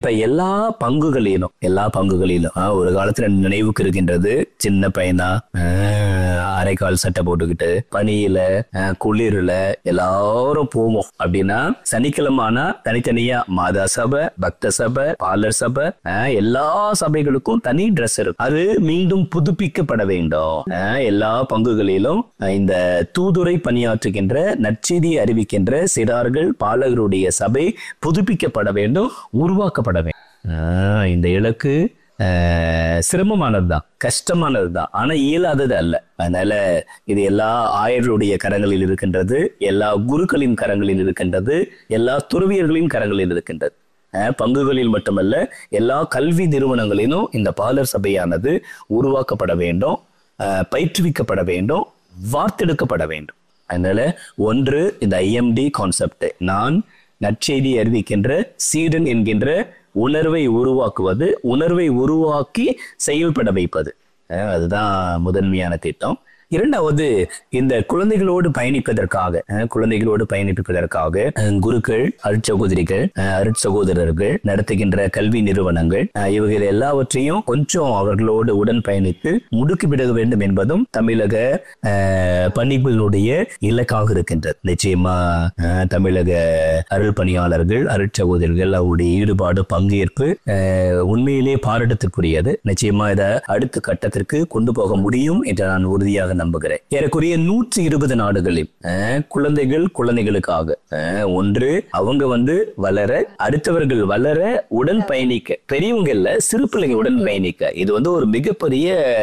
இப்ப எல்லா பங்குகளிலும் எல்லா பங்குகளிலும் ஆ, ஒரு காலத்துல நினைவுக்கு இருக்கின்றது சின்ன பையனா ஆ, அரைக்கால் சட்டை போட்டுக்கிட்டு பனியில ஆ, குளிர்ல எல்லாரும் போவோம் அப்படின்னா சனிக்கிழமை ஆனா தனித்தனியா மாதா சபை பக்த சபை பாலர் சபை ஆ, எல்லா சபைகளுக்கும் தனி ட்ரெஸ் இருக்கும் அது மீண்டும் புதுப்பிக்கப்பட வேண்டும் ஆ, எல்லா பங்குகளிலும் ஆ, இந்த தூதுரை பணியாற்றுகின்ற நற்செய்தியை அறிவிக்கின்ற சிறார்கள் பாலகருடைய சபை புதுப்பிக்கப்பட வேண்டும் உருவாக்கப்பட வேண்டும் ஆ, இந்த இலக்கு ஆஹ், சிரமமானதுதான் கஷ்டமானதுதான் ஆனா இயலாதது அல்ல அதனால இது எல்லா ஆயர்களுடைய கரங்களில் இருக்கின்றது எல்லா குருக்களின் கரங்களில் இருக்கின்றது எல்லா துறவியர்களின் கரங்களில் இருக்கின்றது ஆஹ், பங்குகளில் மட்டுமல்ல எல்லா கல்வி நிறுவனங்களிலும் இந்த பாலர் சபையானது உருவாக்கப்பட வேண்டும் ஆஹ், பயிற்றுவிக்கப்பட வேண்டும் வார்த்தெடுக்கப்பட வேண்டும் அதனால ஒன்று இந்த ஐஎம்டி கான்செப்ட் நான் நற்செய்தி அறிவிக்கின்ற சீடன் என்கின்ற உணர்வை உருவாக்குவது உணர்வை உருவாக்கி செயல்பட வைப்பது அஹ் அதுதான் முதன்மையான திட்டம் இரண்டாவது இந்த குழந்தைகளோடு பயணிப்பதற்காக அஹ் குழந்தைகளோடு பயணிப்பதற்காக அஹ் குருக்கள் அருட்சகோதரிகள் அஹ் அருட்சகோதரர்கள் நடத்துகின்ற கல்வி நிறுவனங்கள் அஹ் இவர்கள் எல்லாவற்றையும் கொஞ்சம் அவர்களோடு உடன் பயணித்து முடுக்கிவிட வேண்டும் என்பதும் தமிழக அஹ், பணிகளுடைய இலக்காக இருக்கின்றது நிச்சயமா அஹ், தமிழக அருள் பணியாளர்கள் அருட்சகோதரர்கள் அவருடைய ஈடுபாடு பங்கேற்பு அஹ், உண்மையிலேயே பாராட்டத்திற்குரியது நிச்சயமா இதை அடுத்த கட்டத்திற்கு கொண்டு போக முடியும் என்று நான் உறுதியாக நம்புகிறேன் ஏறக்குறைய நூற்றி இருபது நாடுகளில் அஹ், குழந்தைகள் குழந்தைகளுக்காக அஹ், ஒன்று அவங்க வந்து வளர அடுத்தவர்கள் வளர உடன் பயணிக்க பெரியவங்க இல்ல சிறு பிள்ளைங்க உடன் பயணிக்க இது வந்து ஒரு மிகப்பெரிய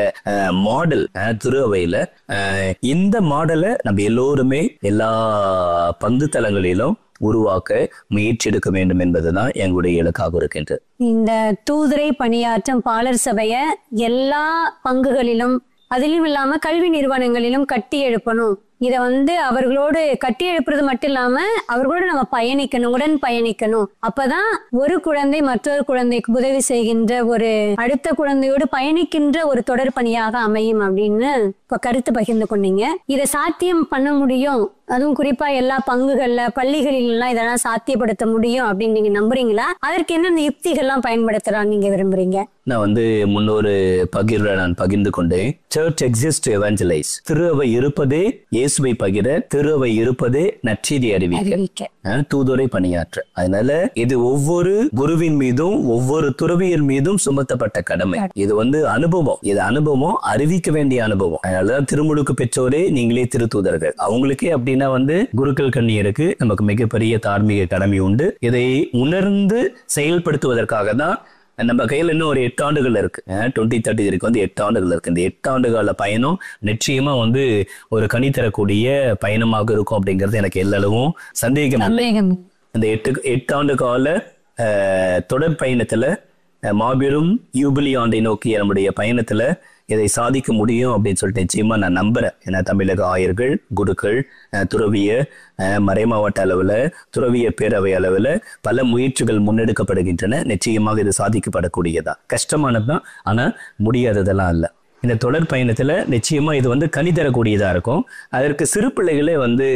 மாடல் திரு அவையில அஹ், இந்த மாடலை நம்ம எல்லோருமே எல்லா பங்கு தளங்களிலும் உருவாக்க முயற்சி எடுக்க வேண்டும் என்பதுதான் எங்களுடைய இலக்காக இருக்கின்றது இந்த தூதுரை பணியாற்றும் பாலர் சபைய எல்லா பங்குகளிலும் அதிலும் இல்லாம கல்வி நிறுவனங்களிலும் கட்டி எழுப்பணும் இத வந்து அவர்களோடு கட்டி எழுப்புறது மட்டும் இல்லாம அவர்களோடு நம்ம பயணிக்கணும் உடன் பயணிக்கணும் அப்பதான் ஒரு குழந்தை மற்றொரு குழந்தைக்கு உதவி செய்கின்ற ஒரு அடுத்த குழந்தையோடு பயணிக்கின்ற ஒரு தொடர் பணியாக அமையும் அப்படின்னு இப்ப கருத்து பகிர்ந்து கொண்டீங்க இதை சாத்தியம் பண்ண முடியும் அதுவும் குறிப்பா எல்லா பங்குகள்ல பள்ளிகளில் எல்லாம் இதெல்லாம் சாத்தியப்படுத்த முடியும் அப்படின்னு நீங்க நம்புறீங்களா அதற்கு என்னென்ன யுக்திகள்லாம் பயன்படுத்தலாம் நீங்க விரும்புறீங்க நான் வந்து முன்னொரு பகிர்ல நான் பகிர்ந்து கொண்டேன் சர்ச் எக்ஸிஸ்ட் எவாஞ்சலைஸ் திருவை இருப்பதே இயேசுவை பகிர திருவை இருப்பதே நற்செய்தி அறிவிக்க அறிவிக்க அஹ், தூதுரை பணியாற்ற அதனால இது ஒவ்வொரு குருவின் மீதும் ஒவ்வொரு துறவியர் மீதும் சுமத்தப்பட்ட கடமை இது வந்து அனுபவம் இது அனுபவம் அறிவிக்க வேண்டிய அனுபவம் அதனாலதான் திருமுழுக்கு பெற்றோரே நீங்களே திருத்தூதர்கள் அவங்களுக்கே அப்படின்னா வந்து குருக்கள் கண்ணியருக்கு நமக்கு மிகப்பெரிய தார்மீக கடமை உண்டு இதை உணர்ந்து செயல்படுத்துவதற்காக தான் நம்ம கையில இன்னும் ஒரு எட்டு ஆண்டுகள் இருக்கு டுவெண்ட்டி தேர்ட்டி இருக்கு வந்து எட்டு ஆண்டுகள் இருக்கு இந்த எட்டு ஆண்டு கால பயணம் நிச்சயமா வந்து ஒரு கனி தரக்கூடிய பயணமாக இருக்கும் அப்படிங்கிறது எனக்கு எல்லளவும் சந்தேகம் இல்லை. சந்தேகம் இந்த எட்டு எட்டு ஆண்டு கால அஹ், தொடர் பயணத்துல அஹ், மாபெரும் யூபிலி ஆண்டை நோக்கிய நம்முடைய பயணத்துல இதை சாதிக்க முடியும் அப்படின்னு சொல்லிட்டு நிச்சயமா நான் நம்புறேன் ஏன்னா தமிழக ஆயர்கள் குருக்கள் அஹ், துறவிய அஹ், மறைமாவட்ட அளவுல துறவிய பேரவை அளவுல பல முயற்சிகள் முன்னெடுக்கப்படுகின்றன நிச்சயமாக இது சாதிக்கப்படக்கூடியதா கஷ்டமானதுதான் ஆனா முடியாததெல்லாம் இல்ல இந்த தொடர் பயணத்துல நிச்சயமா இது வந்து கனி தரக்கூடியதா இருக்கும் அதற்கு சிறு பிள்ளைகளே வந்து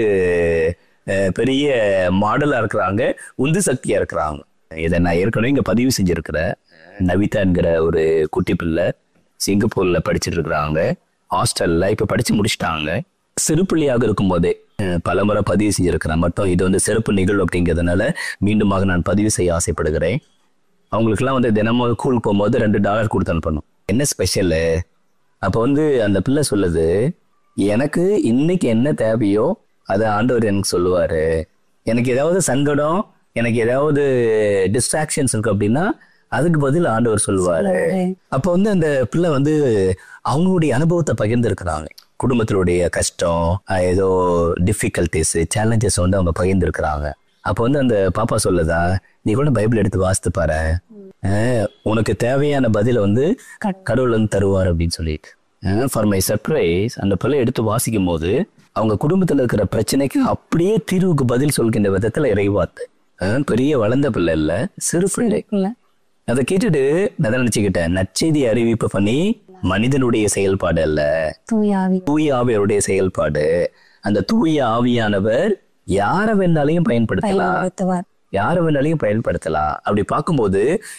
அஹ், பெரிய மாடலா இருக்கிறாங்க உந்து சக்தியா இருக்கிறாங்க இதை நான் ஏற்கனவே இங்க பதிவு செஞ்சிருக்கிறேன் நவிதா என்கிற ஒரு குட்டி பிள்ளை சிங்கப்பூர்ல படிச்சிட்டு இருக்கிறாங்க ஹாஸ்டல்ல இப்ப படிச்சு முடிச்சிட்டாங்க சிறு பிள்ளையாக இருக்கும்போதே அஹ், பலமுறை பதிவு செஞ்சிருக்கிறேன் மட்டும் இது வந்து சிறப்பு நிகழ்வு அப்படிங்கிறதுனால மீண்டுமாக நான் பதிவு செய்ய ஆசைப்படுகிறேன் அவங்களுக்குலாம் வந்து தினமும் ஸ்கூல் போகும்போது ரெண்டு டாலர் கொடுத்து அனுப்பணும் என்ன ஸ்பெஷலு அப்போ வந்து அந்த பிள்ளை சொல்லுது எனக்கு இன்னைக்கு என்ன தேவையோ அதை ஆண்டவர் எனக்கு சொல்லுவாரு எனக்கு ஏதாவது சங்கடம் எனக்கு ஏதாவது டிஸ்ட்ராக்ஷன்ஸ் இருக்கு அப்படின்னா அதுக்கு பதில் ஆண்டவர் சொல்லுவாரு அப்போ வந்து அந்த பிள்ளை வந்து அவங்களுடைய அனுபவத்தை பகிர்ந்துருக்கிறாங்க குடும்பத்தினுடைய கஷ்டம் அஹ் ஏதோ டிஃபிகல்ட்டிஸ் சேலஞ்சஸ் வந்து அவங்க பகிர்ந்துருக்கிறாங்க அப்போ வந்து அந்த பாப்பா சொல்லுதா நீ கூட பைபிள் எடுத்து வாசித்து பாரு அஹ் உனக்கு தேவையான பதிலை வந்து கடவுள் வந்து தருவார் அப்படின்னு சொல்லிட்டு ஃபார் மை சர்ப்ரைஸ் அந்த பிள்ளை எடுத்து வாசிக்கும் போது அவங்க குடும்பத்துல இருக்கிற பிரச்சனைக்கு அப்படியே தீர்வுக்கு பதில் சொல்கின்ற விதத்துல இறைவாத்து அஹ் பெரிய வளர்ந்த பிள்ளை இல்ல சிறு பிள்ளை அதை கேட்டுட்டு நான் தான் நினைச்சுக்கிட்டேன் நற்செய்தி அறிவிப்பு பண்ணி மனிதனுடைய செயல்பாடு அல்ல தூயாவி தூய ஆவியருடைய செயல்பாடு அந்த தூய ஆவியானவர் யாரை வேணாலையும் பயன்படுத்தலாம் பயன்படுத்துவார் யாரை வேணாலையும் பயன்படுத்தலாம் அப்படி பார்க்கும்போது